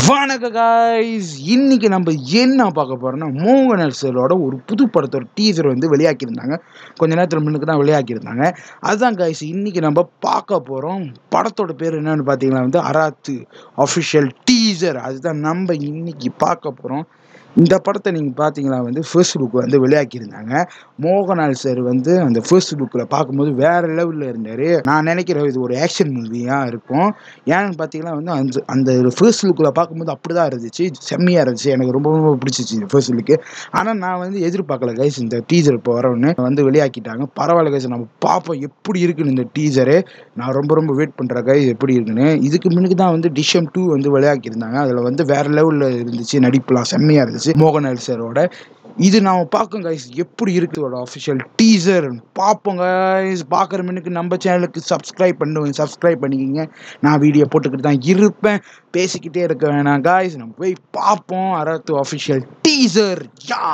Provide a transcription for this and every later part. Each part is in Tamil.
வணக்க காய்ஸ் இன்னைக்கு நம்ம என்ன பார்க்க போறோம்னா மோகன் சாரோட ஒரு புது படத்தோட டீசர் வந்து வெளியாக்கியிருந்தாங்க கொஞ்ச நேரத்தில் முன்னுக்கு தான் வெளியாக்கியிருந்தாங்க அதுதான் காய்ஸ் இன்னைக்கு நம்ம பார்க்க போகிறோம் படத்தோட பேர் என்னன்னு பார்த்தீங்கன்னா வந்து அராத்து அஃபிஷியல் டீசர் அதுதான் நம்ம இன்னைக்கு பார்க்க போகிறோம் இந்த படத்தை நீங்கள் பார்த்தீங்கன்னா வந்து ஃபர்ஸ்ட் லுக் வந்து வெளியாக்கியிருந்தாங்க மோகன்லால் சார் வந்து அந்த ஃபர்ஸ்ட் லுக்கில் பார்க்கும்போது வேற லெவலில் இருந்தார் நான் நினைக்கிறேன் இது ஒரு ஆக்ஷன் மூவியாக இருக்கும் ஏன்னு பார்த்தீங்கன்னா வந்து அந்த அந்த ஃபர்ஸ்ட் லுக்கில் பார்க்கும்போது அப்படி தான் இருந்துச்சு செம்மையாக இருந்துச்சு எனக்கு ரொம்ப ரொம்ப பிடிச்சிச்சு ஃபர்ஸ்ட் லுக்கு ஆனால் நான் வந்து எதிர்பார்க்கல கைஸ் இந்த டீசர் இப்போ வரணும்னு வந்து வெளியாக்கிட்டாங்க பரவாயில்ல கைஸ் நம்ம பார்ப்போம் எப்படி இருக்குன்னு இந்த டீசரு நான் ரொம்ப ரொம்ப வெயிட் பண்ணுறேன் கைஸ் எப்படி இருக்குன்னு இதுக்கு முன்னுக்கு தான் வந்து டிஷம் டூ வந்து வெளியாக்கியிருந்தாங்க அதில் வந்து வேற லெவலில் இருந்துச்சு நடிப்புலாம் செம்மையாக இருந்துச்சு மோகன்லால் சாரோட இது நாம பார்க்கோம் கைஸ் எப்படி இருக்குது அஃபிஷியல் டீசர் பார்ப்போம் கைஸ் பார்க்குற மின்னுக்கு நம்ம சேனலுக்கு சப்ஸ்கிரைப் பண்ணுவேன் சப்ஸ்கிரைப் பண்ணிக்கிங்க நான் வீடியோ போட்டுக்கிட்டு தான் இருப்பேன் பேசிக்கிட்டே இருக்க வேணாம் கைஸ் நம்ம போய் பார்ப்போம் அராத்து அஃபிஷியல் டீசர் யா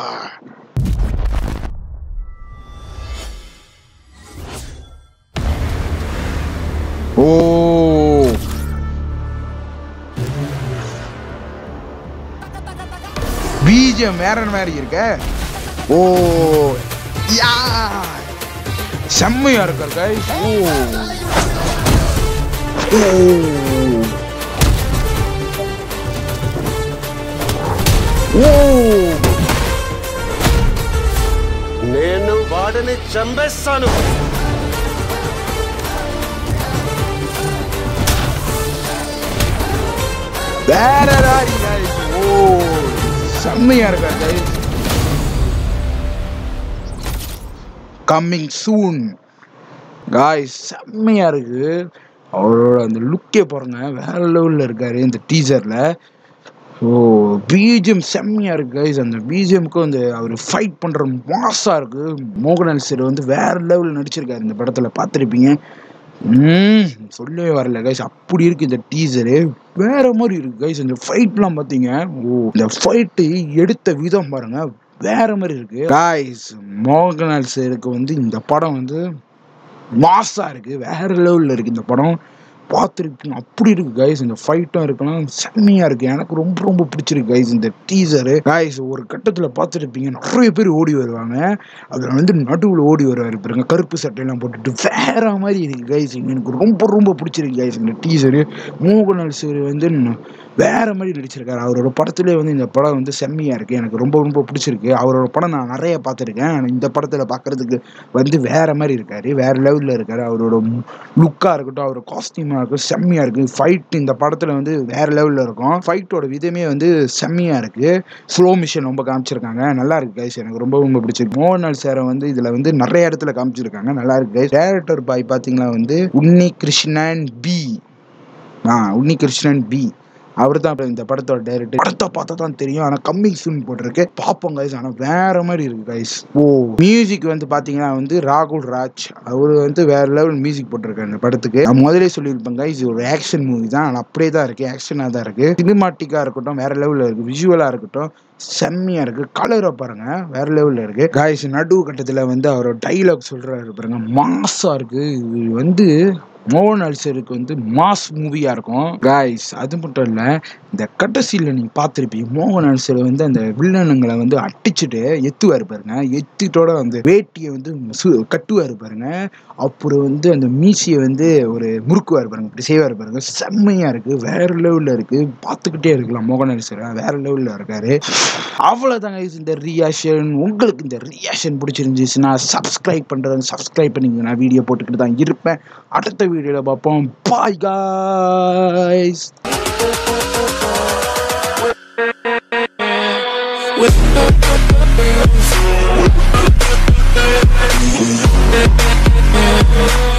ஓ பீஜம் வேற மாதிரி இருக்க ஓ யா செம்மையா இருக்க கைஸ் ஓ ஓ ஓ నేను వాడిని చంపేస్తాను வேற மாதிரி கைஸ் ஓ செம்மையா இருக்க கைஸ் கம்மிங் சூன் காய்ஸ் செம்மையா இருக்கு அவரோட அந்த லுக்கே பாருங்க வேற லெவலில் இருக்காரு இந்த டீசரில் ஸோ பிஜிஎம் செம்மையாக இருக்கு கைஸ் அந்த பிஜிஎம்க்கும் அந்த அவர் ஃபைட் பண்ணுற மாசாக இருக்கு மோகன்லால் சார் வந்து வேற லெவலில் நடிச்சிருக்காரு இந்த படத்தில் பார்த்துருப்பீங்க ம் சொல்லவே வரல கைஸ் அப்படி இருக்கு இந்த டீசரு வேற மாதிரி இருக்கு கைஸ் இந்த ஃபைட்லாம் பார்த்தீங்க ஓ இந்த ஃபைட்டு எடுத்த விதம் பாருங்க வேற மாதிரி இருக்கு காய்ஸ் மோகன்லால் சாருக்கு வந்து இந்த படம் வந்து மாசா இருக்கு வேற லெவலில் இருக்கு இந்த படம் பார்த்துருப்பீங்க அப்படி இருக்கு கைஸ் இந்த ஃபைட்டும் இருக்கலாம் செம்மையா இருக்கு எனக்கு ரொம்ப ரொம்ப பிடிச்சிருக்கு கைஸ் இந்த டீசரு கைஸ் ஒரு கட்டத்தில் பார்த்துருப்பீங்க நிறைய பேர் ஓடி வருவாங்க அதில் வந்து நடுவில் ஓடி வருவார் பாருங்க கருப்பு சட்டையெல்லாம் போட்டுட்டு வேற மாதிரி இருக்கு கைஸ் எனக்கு ரொம்ப ரொம்ப பிடிச்சிருக்கு கைஸ் இந்த டீசரு மோகன்லால் சார் வந்து ந- வேற மாதிரி நடிச்சிருக்காரு அவரோட படத்துலேயே வந்து இந்த படம் வந்து செம்மையா இருக்கு எனக்கு ரொம்ப ரொம்ப பிடிச்சிருக்கு அவரோட படம் நான் நிறைய பார்த்துருக்கேன் ஆனா இந்த படத்தில் பார்க்கறதுக்கு வந்து வேற மாதிரி இருக்காரு வேற லெவலில் இருக்காரு அவரோட லுக்காக இருக்கட்டும் அவர் காஸ்டியூமாக இருக்கும் செம்மையாக இருக்குது ஃபைட் இந்த படத்தில் வந்து வேற லெவலில் இருக்கும் ஃபைட்டோட விதமே வந்து செம்மையாக இருக்குது ஸ்லோ மிஷன் ரொம்ப காமிச்சிருக்காங்க நல்லா இருக்கு கைஸ் எனக்கு ரொம்ப ரொம்ப பிடிச்சிருக்கு மோகன்லால் சாரை வந்து இதில் வந்து நிறைய இடத்துல காமிச்சிருக்காங்க நல்லா இருக்கு கைஸ் டேரக்டர் பாய் பார்த்தீங்கன்னா வந்து உன்னி கிருஷ்ணன் பி ஆ உன்னி கிருஷ்ணன் பி அவர் தான் இந்த படத்தோட டைரக்டர் படத்தை பார்த்தா தான் தெரியும் ஆனால் கம்மிங் சூன் போட்டிருக்கு பார்ப்போம் கைஸ் ஆனால் வேற மாதிரி இருக்கு கைஸ் ஓ மியூசிக் வந்து பார்த்தீங்கன்னா வந்து ராகுல் ராஜ் அவர் வந்து வேற லெவல் மியூசிக் போட்டிருக்காரு இந்த படத்துக்கு நான் முதலே சொல்லியிருப்பேன் கைஸ் இது ஒரு ஆக்ஷன் மூவி தான் ஆனால் அப்படியே தான் இருக்கு ஆக்ஷனாக தான் இருக்கு சினிமாட்டிக்காக இருக்கட்டும் வேற லெவலில் இருக்கு விஷுவலாக இருக்கட்டும் செம்மையா இருக்கு கலரை பாருங்க வேற லெவல்ல இருக்கு காய்ஸ் நடுவு கட்டத்துல வந்து அவரோட டைலாக் சொல்றாரு பாருங்க மாசா இருக்கு இது வந்து மோகன்லால் சாருக்கு வந்து மாஸ் மூவியா இருக்கும் காய்ஸ் அது மட்டும் இல்ல இந்த கடைசியில நீங்க பார்த்திருப்பீங்க மோகன்லால் சார் வந்து அந்த வில்லனுங்களை வந்து அடிச்சுட்டு எத்துவாரு பாருங்க எத்திட்டோட அந்த வேட்டியை வந்து சு- கட்டுவாரு பாருங்க அப்புறம் வந்து அந்த மீசியை வந்து ஒரு முறுக்குவார் பாருங்க இப்படி செய்வார் பாருங்க செம்மையா இருக்கு வேற லெவல்ல இருக்கு பார்த்துக்கிட்டே இருக்கலாம் மோகன்லால் சார் வேற லெவல்ல இருக்காரு அவ்வளோதாங்க இந்த ரியாக்ஷன் உங்களுக்கு இந்த ரியாக்ஷன் பிடிச்சிருந்துச்சுன்னா சப்ஸ்கிரைப் பண்ணுறேன் சப்ஸ்கிரைப் பண்ணிங்க நான் வீடியோ போட்டுக்கிட்டு தான் இருப்பேன் அடுத்த வீடியோவில் பார்ப்போம் பாய் காய்ஸ் With